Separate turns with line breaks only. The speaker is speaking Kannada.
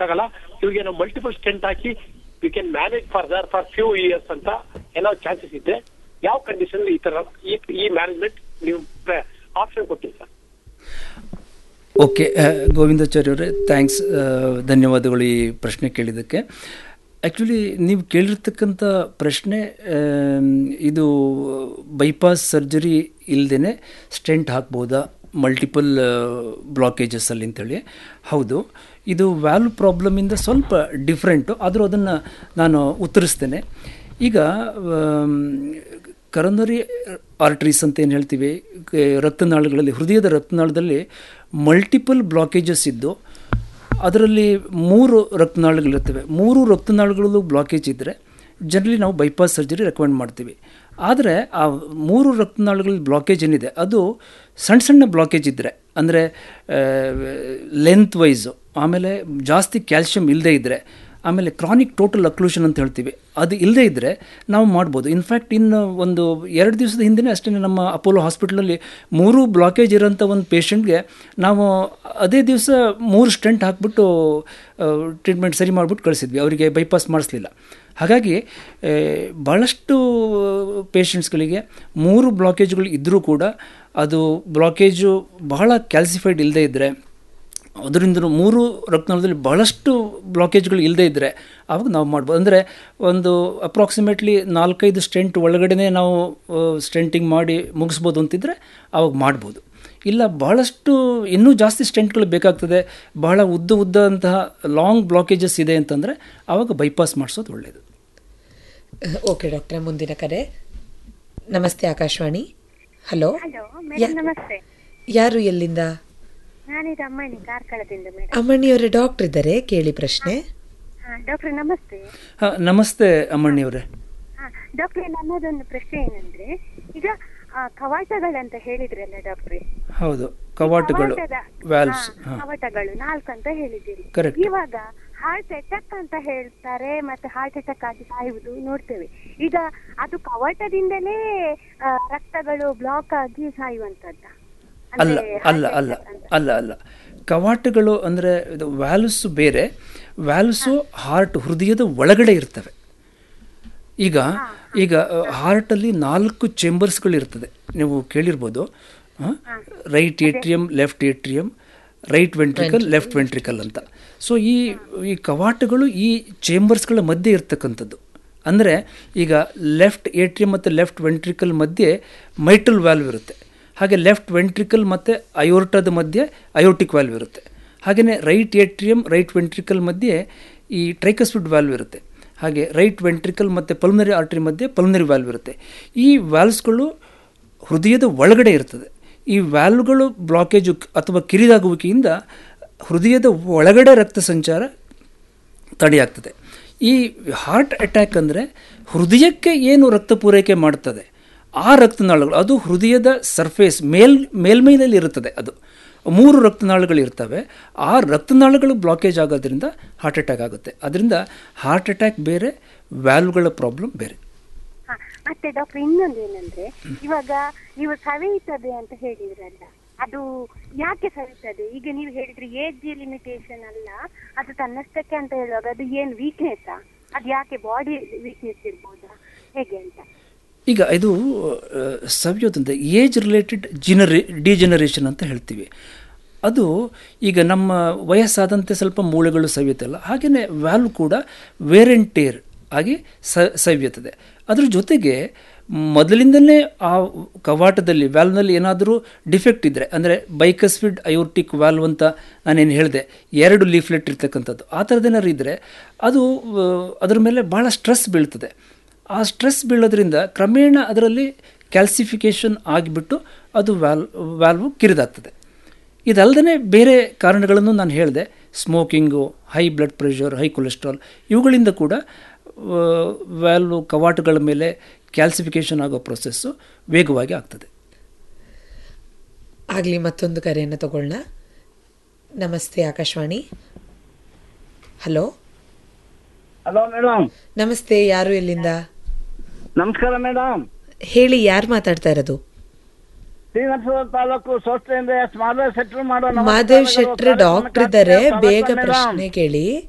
ಮಾಡಕ್ಕಾಗಲ್ಲ ಇವಾಗ ನಾವು ಮಲ್ಟಿಪಲ್ ಸ್ಟೆಂಟ್ ಹಾಕಿ we can manage further for few years ಅಂತ ಏನೋ ಚಾನ್ಸಸ್ ಇದ್ರೆ ಯಾವ ಕಂಡೀಷನ್ ಈ ತರ ಈ ಈ ಮ್ಯಾನೇಜ್ಮೆಂಟ್ ನೀವು ಆಪ್ಷನ್ ಕೊಟ್ಟಿರಿ ಸರ್
ಓಕೆ ಗೋವಿಂದಾಚಾರ್ಯ ಅವರೇ ಥ್ಯಾಂಕ್ಸ್ ಧನ್ಯವಾದಗಳು ಈ ಪ್ರಶ್ನೆ ಕೇಳಿದ್ದಕ್ಕೆ ಆ್ಯಕ್ಚುಲಿ ನೀವು ಕೇಳಿರ್ತಕ್ಕಂಥ ಪ್ರಶ್ನೆ ಆಮ್, ಇದು ಬೈಪಾಸ್ ಸರ್ಜರಿ ಇಲ್ಲದೇ ಸ್ಟೆಂಟ್ ಹಾಕ್ಬೋದಾ ಮಲ್ಟಿಪಲ್ ಬ್ಲಾಕೇಜಸ್ಸಲ್ಲಿ ಅಂತೇಳಿ ಹೌದು ಇದು ವ್ಯಾಲ್ವ್ ಪ್ರಾಬ್ಲಮಿಂದ ಸ್ವಲ್ಪ ಡಿಫ್ರೆಂಟು ಆದರೂ ಅದನ್ನು ನಾನು ಉತ್ತರಿಸ್ತೇನೆ ಈಗ ಕರೋನರಿ ಆರ್ಟ್ರೀಸ್ ಅಂತ ಏನು ಹೇಳ್ತೀವಿ ಕ- ರಕ್ತನಾಳಗಳಲ್ಲಿ ಹೃದಯದ ರಕ್ತನಾಳದಲ್ಲಿ ಮಲ್ಟಿಪಲ್ ಬ್ಲಾಕೇಜಸ್ ಇದ್ದು ಅದರಲ್ಲಿ ಮೂರು ರಕ್ತನಾಳಗಳಿರ್ತವೆ ಮೂರು ರಕ್ತನಾಳಗಳಲ್ಲೂ ಬ್ಲಾಕೇಜ್ ಇದ್ದರೆ ಜನರಲಿ ನಾವು ಬೈಪಾಸ್ ಸರ್ಜರಿ ರೆಕಮೆಂಡ್ ಮಾಡ್ತೀವಿ ಆದರೆ ಆ ಮೂರು ರಕ್ತನಾಳಗಳಲ್ಲಿ ಬ್ಲಾಕೇಜ್ ಏನಿದೆ ಅದು ಸಣ್ಣ ಸಣ್ಣ ಬ್ಲಾಕೇಜ್ ಇದ್ದರೆ ಅಂದರೆ ಲೆಂತ್ ವೈಸು ಆಮೇಲೆ ಜಾಸ್ತಿ ಕ್ಯಾಲ್ಶಿಯಂ ಇಲ್ಲದೇ ಇದ್ದರೆ ಆಮೇಲೆ ಕ್ರಾನಿಕ್ ಟೋಟಲ್ ಅಕ್ಲೂಷನ್ ಅಂತ ಹೇಳ್ತೀವಿ ಅದು ಇಲ್ಲದೇ ಇದ್ದರೆ ನಾವು ಮಾಡ್ಬೋದು ಇನ್ಫ್ಯಾಕ್ಟ್ ಇನ್ನು ಒಂದು ಎರಡು ದಿವಸದ ಹಿಂದೆ ಅಷ್ಟೇ ನಮ್ಮ ಅಪೋಲೋ ಹಾಸ್ಪಿಟ್ಲಲ್ಲಿ ಮೂರು ಬ್ಲಾಕೇಜ್ ಇರೋಂಥ ಒಂದು ಪೇಷಂಟ್ಗೆ ನಾವು ಅದೇ ದಿವಸ ಮೂರು ಸ್ಟೆಂಟ್ ಹಾಕ್ಬಿಟ್ಟು ಟ್ರೀಟ್ಮೆಂಟ್ ಸರಿ ಮಾಡಿಬಿಟ್ಟು ಕಳಿಸಿದ್ವಿ ಅವರಿಗೆ ಬೈಪಾಸ್ ಮಾಡಿಸ್ಲಿಲ್ಲ ಹಾಗಾಗಿ ಆ, ಭಾಳಷ್ಟು ಪೇಷಂಟ್ಸ್ಗಳಿಗೆ ಮೂರು ಬ್ಲಾಕೇಜ್ಗಳು ಇದ್ದರೂ ಕೂಡ ಅದು ಬ್ಲಾಕೇಜು ಬಹಳ ಕ್ಯಾಲ್ಸಿಫೈಡ್ ಇಲ್ಲದೇ ಇದ್ದರೆ ಅದರಿಂದ ಮೂರು ರಕ್ತನಾಳದಲ್ಲಿ ಬಹಳಷ್ಟು ಬ್ಲಾಕೇಜ್ಗಳು ಇಲ್ಲದೇ ಇದ್ದರೆ ಆವಾಗ ನಾವು ಮಾಡ್ಬೋದು ಅಂದರೆ ಒಂದು ಅಪ್ರಾಕ್ಸಿಮೇಟ್ಲಿ ನಾಲ್ಕೈದು ಸ್ಟೆಂಟ್ ಒಳಗಡೆ ನಾವು ಸ್ಟೆಂಟಿಂಗ್ ಮಾಡಿ ಮುಗಿಸ್ಬೋದು ಅಂತಿದ್ರೆ ಆವಾಗ ಮಾಡ್ಬೋದು ಇಲ್ಲ ಬಹಳಷ್ಟು ಇನ್ನೂ ಜಾಸ್ತಿ ಸ್ಟೆಂಟ್ಗಳು ಬೇಕಾಗ್ತದೆ ಬಹಳ ಉದ್ದ ಉದ್ದ ಅಂತಹ ಲಾಂಗ್ ಬ್ಲಾಕೇಜಸ್ ಇದೆ ಅಂತಂದರೆ ಆವಾಗ ಬೈಪಾಸ್ ಮಾಡಿಸೋದು ಒಳ್ಳೆಯದು
ಓಕೆ ಡಾಕ್ಟ್ರೆ ಮುಂದಿನ ಕರೆ ನಮಸ್ತೆ ಆಕಾಶವಾಣಿ ಹಲೋ
ಹಲೋ ಮೇಡಮ್ ನಮಸ್ತೆ
ಯಾರು ಎಲ್ಲಿಂದ
ನಾನಿದು ಅಮ್ಮನಿ ಕಾರ್ಕಳದಿಂದ ಮೇಡಮ್
ಅಮ್ಮಣ್ಣಿಯವರೇ ಡಾಕ್ಟರ್ ಇದ್ದಾರೆ ಕೇಳಿ ಪ್ರಶ್ನೆ
ಹಾ ಡಾಕ್ಟ್ರೆ ನಮಸ್ತೆ
ಹಾಂ ನಮಸ್ತೆ ಅಮ್ಮಣ್ಣಿಯವರೇ
ಹಾ ಡಾಕ್ಟ್ರೆ ನನ್ನದೊಂದು ಪ್ರಶ್ನೆ ಏನಂದ್ರೆ ಈಗ ಆ, ಕವಾಟಗಳಂತ ಹೇಳಿದ್ರಲ್ಲ ಡಾಕ್ಟ್ರೆ
ಹೌದು ಕವಾಟಗಳು
ಕವಾಟದ-
ವ್ಯಾಲ್ವ್ಸ್
ಹಾ,
ಹಾಂ
ಕವಾಟಗಳು ನಾಲ್ಕು ಅಂತ ಹೇಳಿದ್ದೀರಿ
Correct.
ಇವಾಗ ಹಾರ್ಟ್ ಅಟ್ಯಾಕ್ ಅಂತ ಹೇಳ್ತಾರೆ ಮತ್ತೆ ಹಾರ್ಟ್ ಅಟ್ಯಾಕ್ ಆಗಿ ಸಾಯುವುದು ನೋಡ್ತೇವೆ ಈಗ ಅದು ಕವಾಟದಿಂದಲೇ ಆ, ರಕ್ತಗಳು ಬ್ಲಾಕ್ ಆಗಿ ಸಾಯುವಂತದ್ದ
ಅಲ್ಲ ಅಲ್ಲ ಅಲ್ಲ ಅಲ್ಲ ಅಲ್ಲ ಕವಾಟಗಳು ಅಂದರೆ ಇದು ವ್ಯಾಲ್ವ್ಸ್ ಬೇರೆ ವ್ಯಾಲ್ವ್ಸು ಹಾರ್ಟ್ ಹೃದಯದ ಒಳಗಡೆ ಇರ್ತವೆ ಈಗ ಈಗ ಹಾರ್ಟಲ್ಲಿ ನಾಲ್ಕು ಚೇಂಬರ್ಸ್ಗಳಿರ್ತದೆ ನೀವು ಕೇಳಿರ್ಬೋದು right atrium left atrium right ventricle left ventricle ಅಂತ ಸೊ ಈ ಈ ಕವಾಟಗಳು ಈ ಚೇಂಬರ್ಸ್ಗಳ ಮಧ್ಯೆ ಇರ್ತಕ್ಕಂಥದ್ದು ಅಂದರೆ ಈಗ ಲೆಫ್ಟ್ ಏಟ್ರಿಯಮ್ ಮತ್ತು ಲೆಫ್ಟ್ ವೆಂಟ್ರಿಕಲ್ ಮಧ್ಯೆ ಮೈಟಲ್ ವ್ಯಾಲ್ವ್ ಇರುತ್ತೆ ಹಾಗೆ ಲೆಫ್ಟ್ ವೆಂಟ್ರಿಕಲ್ ಮತ್ತು ಅಯೋರ್ಟದ ಮಧ್ಯೆ ಅಯೋಟಿಕ್ ವ್ಯಾಲ್ವ್ ಇರುತ್ತೆ ಹಾಗೆಯೇ ರೈಟ್ ಏಟ್ರಿಯಮ್ ರೈಟ್ ವೆಂಟ್ರಿಕಲ್ ಮಧ್ಯೆ ಈ ಟ್ರೈಕಸ್ಪಿಡ್ ವ್ಯಾಲ್ವ್ ಇರುತ್ತೆ ಹಾಗೆ ರೈಟ್ ವೆಂಟ್ರಿಕಲ್ ಮತ್ತು ಪಲ್ಮನರಿ ಆರ್ಟ್ರಿ ಮಧ್ಯೆ ಪಲ್ಮನರಿ ವ್ಯಾಲ್ವ್ ಇರುತ್ತೆ ಈ ವ್ಯಾಲ್ವ್ಸ್ಗಳು ಹೃದಯದ ಒಳಗಡೆ ಇರ್ತದೆ ಈ ವ್ಯಾಲ್ವ್ಗಳು ಬ್ಲಾಕೇಜು ಅಥವಾ ಕಿರಿದಾಗುವಿಕೆಯಿಂದ ಹೃದಯದ ಒಳಗಡೆ ರಕ್ತ ಸಂಚಾರ ತಡೆಯಾಗ್ತದೆ ಈ ಹಾರ್ಟ್ ಅಟ್ಯಾಕ್ ಅಂದರೆ ಹೃದಯಕ್ಕೆ ಏನು ರಕ್ತ ಪೂರೈಕೆ ಮಾಡ್ತದೆ ಆ ರಕ್ತನಾಳಗಳು ಅದು ಹೃದಯದ ಸರ್ಫೇಸ್ ಮೇಲ್ ಮೇಲ್ಮೈನಲ್ಲಿ ಇರುತ್ತದೆ ಅದು ಮೂರು ರಕ್ತನಾಳಗಳು ಇರ್ತವೆ ಆ ರಕ್ತನಾಳಗಳು ಬ್ಲಾಕೇಜ್ ಆಗೋದ್ರಿಂದ ಹಾರ್ಟ್ ಅಟ್ಯಾಕ್ ಆಗುತ್ತೆ ಅದರಿಂದ ಹಾರ್ಟ್ ಅಟ್ಯಾಕ್ ಬೇರೆ ವ್ಯಾಲ್ವ್ಗಳ ಪ್ರಾಬ್ಲಮ್ ಬೇರೆ
ಹ, ಮತ್ತೆ ಡಾಕ್ಟರ್ ಇನ್ನೊಂದು ಏನಂದ್ರೆ ಇವಾಗ ನೀವು ಸವೆಯುತ್ತದೆ ಅಂತ ಹೇಳಿದ್ರಲ್ಲ ಅದು ಯಾಕೆ ಸವೆಯುತ್ತದೆ ಈಗ ನೀವು ಹೇಳಿದ್ರಿ ಏಜ್ ಲಿಮಿಟೇಷನ್ ಅಲ್ಲ ಅದು ತನ್ನಷ್ಟಕ್ಕೆ ಅಂತ ಹೇಳುವಾಗ ಅದು ಏನ್ ವೀಕ್ನೆಸ್ ಅದು ಯಾಕೆ ಬಾಡಿ ವೀಕ್ನೆಸ್ ಇರ್ಬೋದಾ ಹೇಗೆ ಅಂತ
ಈಗ ಇದು ಸವ್ಯೋದಂತೆ ಏಜ್ ರಿಲೇಟೆಡ್ ಜಿನರೇ ಡಿಜನರೇಷನ್ ಅಂತ ಹೇಳ್ತೀವಿ ಅದು ಈಗ ನಮ್ಮ ವಯಸ್ಸಾದಂತೆ ಸ್ವಲ್ಪ ಮೂಳೆಗಳು ಸವಿಯುತ್ತಲ್ಲ ಹಾಗೆಯೇ ವ್ಯಾಲ್ವ್ ಕೂಡ ವೇರ್ ಆ್ಯಂಡ್ ಟೇರ್ ಆಗಿ ಸ ಸವಿಯುತ್ತದೆ ಅದ್ರ ಜೊತೆಗೆ ಮೊದಲಿಂದಲೇ ಆ ಕವಾಟದಲ್ಲಿ ವ್ಯಾಲ್ವ್ನಲ್ಲಿ ಏನಾದರೂ ಡಿಫೆಕ್ಟ್ ಇದ್ದರೆ ಅಂದರೆ ಬೈಕಸ್ಫಿಡ್ ಅಯೋರ್ಟಿಕ್ ವ್ಯಾಲ್ವ್ ಅಂತ ನಾನೇನು ಹೇಳಿದೆ ಎರಡು ಲೀಫ್ಲೆಟ್ ಇರ್ತಕ್ಕಂಥದ್ದು ಆ ಥರದ್ದೇನಾದ್ರು ಇದ್ದರೆ ಅದು ಆ, ಅದ್ರ ಮೇಲೆ ಭಾಳ ಸ್ಟ್ರೆಸ್ ಬೀಳ್ತದೆ ಆ ಸ್ಟ್ರೆಸ್ ಬೀಳೋದ್ರಿಂದ ಕ್ರಮೇಣ ಅದರಲ್ಲಿ ಕ್ಯಾಲ್ಸಿಫಿಕೇಷನ್ ಆಗಿಬಿಟ್ಟು ಅದು ವ್ಯಾಲ್ ವ್ಯಾಲ್ವು ಕಿರಿದಾಗ್ತದೆ ಇದಲ್ಲದೆ ಬೇರೆ ಕಾರಣಗಳನ್ನು ನಾನು ಹೇಳಿದೆ smoking high blood pressure high cholesterol ಇವುಗಳಿಂದ ಕೂಡ ವ್ಯಾಲ್ವು ಕವಾಟುಗಳ ಮೇಲೆ ಕ್ಯಾಲ್ಸಿಫಿಕೇಷನ್ ಆಗೋ ಪ್ರೊಸೆಸ್ಸು ವೇಗವಾಗಿ ಆಗ್ತದೆ
ಆಗಲಿ ಮತ್ತೊಂದು ಕರೆಯನ್ನು ತಗೊಳ್ಳೋಣ ನಮಸ್ತೆ ಆಕಾಶವಾಣಿ ಹಲೋ
ಹಲೋ ಮೇಡಮ್
ನಮಸ್ತೆ ಯಾರು ಎಲ್ಲಿಂದ
ನಮಸ್ಕಾರ ಮೇಡಮ್
ಹೇಳಿ ಯಾರು ಮಾತಾಡ್ತಾ ಇರೋದು
ಶ್ರೀನರಸೀಪುರ ತಾಲೂಕು ಸೋಸ್ತೆಯಿಂದ ಎಸ್ ಮಾಧವ ಶೆಟ್ರು ಮಾಡೋ
ಮಾದೇವ್ ಶೆಟ್ರ್ ಡಾಕ್ಟರ್ ಇದ್ದಾರೆ ಬೇಗ ಪ್ರಶ್ನೆ ಕೇಳಿ